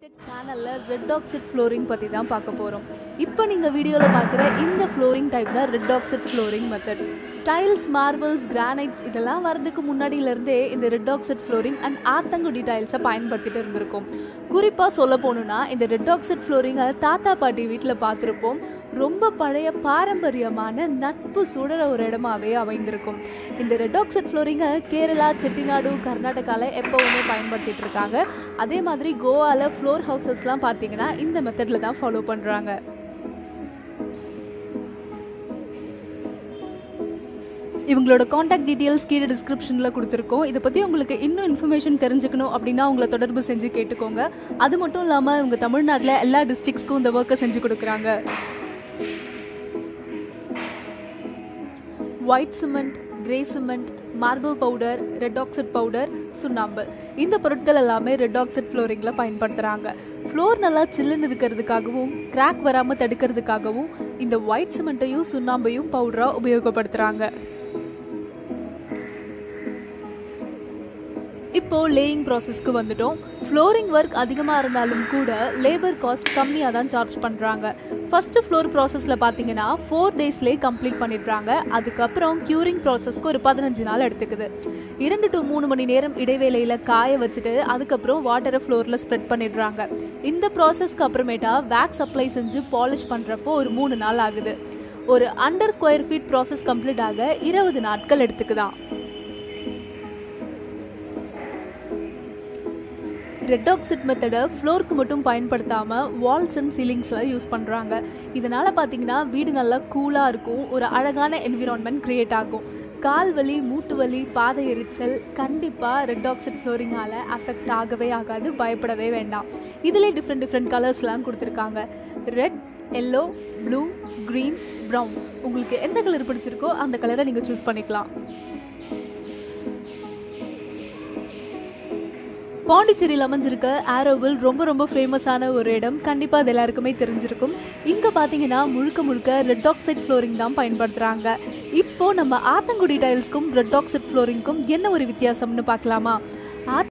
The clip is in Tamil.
டெக் சேனலில் ரெட் ஆக்சைட் ஃப்ளோரிங் பற்றி தான் பார்க்க போகிறோம் இப்போ நீங்கள் வீடியோவில் பார்க்குற இந்த ஃப்ளோரிங் டைப் தான் red oxide flooring method tiles marbles granites இதெல்லாம் வரதுக்கு முன்னாடியிலேருந்தே இந்த red oxide flooring and Athangudi டைல்ஸை பயன்படுத்திட்டு இருந்திருக்கோம் குறிப்பாக சொல்ல போகணுன்னா இந்த ரெட் ஆக்சைட் ஃப்ளோரிங்கை தாத்தா பாட்டி வீட்டில் பார்த்துருப்போம் ரொம்ப பழைய பாரம்பரியமான நட்பு சுடர ஒரு இடமாவே அமைந்திருக்கும் இந்த ரெட் ஆக்சைட் ஃப்ளோரிங்கை கேரளா செட்டிநாடு கர்நாடகாவில் எப்போவுமே பயன்படுத்திட்டு இருக்காங்க அதே மாதிரி கோவாவில் ஃப்ளோர் ஹவுசஸ்லாம் பார்த்தீங்கன்னா இந்த மெத்தடில் தான் ஃபாலோ பண்ணுறாங்க இவங்களோட காண்டாக்ட் டீட்டெயில்ஸ் கீழே டிஸ்கிரிப்ஷனில் கொடுத்துருக்கோம் இதை பற்றி உங்களுக்கு இன்னும் இன்ஃபர்மேஷன் தெரிஞ்சுக்கணும் அப்படின்னா உங்களை தொடர்பு செஞ்சு கேட்டுக்கோங்க அது மட்டும் இல்லாமல் இவங்க தமிழ்நாட்டில் எல்லா டிஸ்ட்ரிக்ஸ்க்கும் இந்த ஒர்க்கை செஞ்சு கொடுக்குறாங்க white cement grey cement marble powder red oxide powder சுண்ணாம்பு இந்த பொருட்கள் எல்லாமே ரெட் ஆக்சைட் ஃப்ளோரிங்கில் பயன்படுத்துகிறாங்க ஃப்ளோர் நல்லா சில்லுன்னு இருக்கிறதுக்காகவும் கிராக் வராமல் தடுக்கிறதுக்காகவும் இந்த ஒயிட் சிமெண்ட்டையும் சுண்ணாம்பையும் பவுடராக உபயோகப்படுத்துகிறாங்க இப்போ லேயிங் ப்ராசஸ்க்கு வந்துட்டோம் ஃப்ளோரிங் ஒர்க் அதிகமாக இருந்தாலும் கூட லேபர் காஸ்ட் கம்மியாக தான் சார்ஜ் பண்ணுறாங்க ஃபஸ்ட்டு ஃப்ளோர் ப்ராசஸில் பார்த்தீங்கன்னா ஃபோர் டேஸ்லேயே கம்ப்ளீட் பண்ணிடுறாங்க அதுக்கப்புறம் க்யூரிங் ப்ராசஸ்க்கு ஒரு பதினஞ்சு நாள் எடுத்துக்குது இரண்டு டு மூணு மணி நேரம் இடைவேளையில் காய வச்சுட்டு அதுக்கப்புறம் வாட்டரை ஃப்ளோரில் ஸ்ப்ரெட் பண்ணிடுறாங்க இந்த ப்ராசஸ்க்கு அப்புறமேட்டா வேக்ஸ் அப்ளை செஞ்சு பாலிஷ் பண்ணுறப்போ ஒரு மூணு நாள் ஆகுது ஒரு hundred square feet process complete ஆக இருபது நாட்கள் எடுத்துக்குதான் ரெட் ஆக்சைட் மெத்தடை ஃப்ளோருக்கு மட்டும் பயன்படுத்தாமல் வால்ஸ் அண்ட் சீலிங்ஸில் யூஸ் பண்ணுறாங்க இதனால் பார்த்தீங்கன்னா வீடு நல்லா கூலாக இருக்கும் ஒரு அழகான என்விரான்மெண்ட் க்ரியேட் ஆகும் கால் வலி மூட்டு வலி பாதை எரிச்சல் கண்டிப்பாக ரெட் ஆக்சைட் ஃப்ளோரிங்கால் அஃபெக்ட் ஆகவே ஆகாது பயப்படவே வேண்டாம் இதிலே டிஃப்ரெண்ட் டிஃப்ரெண்ட் கலர்ஸ்லாம் கொடுத்துருக்காங்க red yellow blue green brown உங்களுக்கு எந்த கலர் பிடிச்சிருக்கோ அந்த கலரை நீங்கள் சூஸ் பண்ணிக்கலாம் பாண்டிச்சேரியில் அமைஞ்சிருக்க ஆரோவில் ரொம்ப ரொம்ப ஃபேமஸான ஒரு இடம் கண்டிப்பாக அது எல்லாருக்குமே தெரிஞ்சிருக்கும் இங்கே பார்த்தீங்கன்னா முழுக்க முழுக்க ரெட் ஆக்சைட் ஃப்ளோரிங் தான் பயன்படுத்துகிறாங்க இப்போ நம்ம ஆத்தங்குடி டைல்ஸ்க்கும் ரெட் ஆக்சைட் ஃப்ளோரிங்க்கும் என்ன ஒரு வித்தியாசம்னு பார்க்கலாமா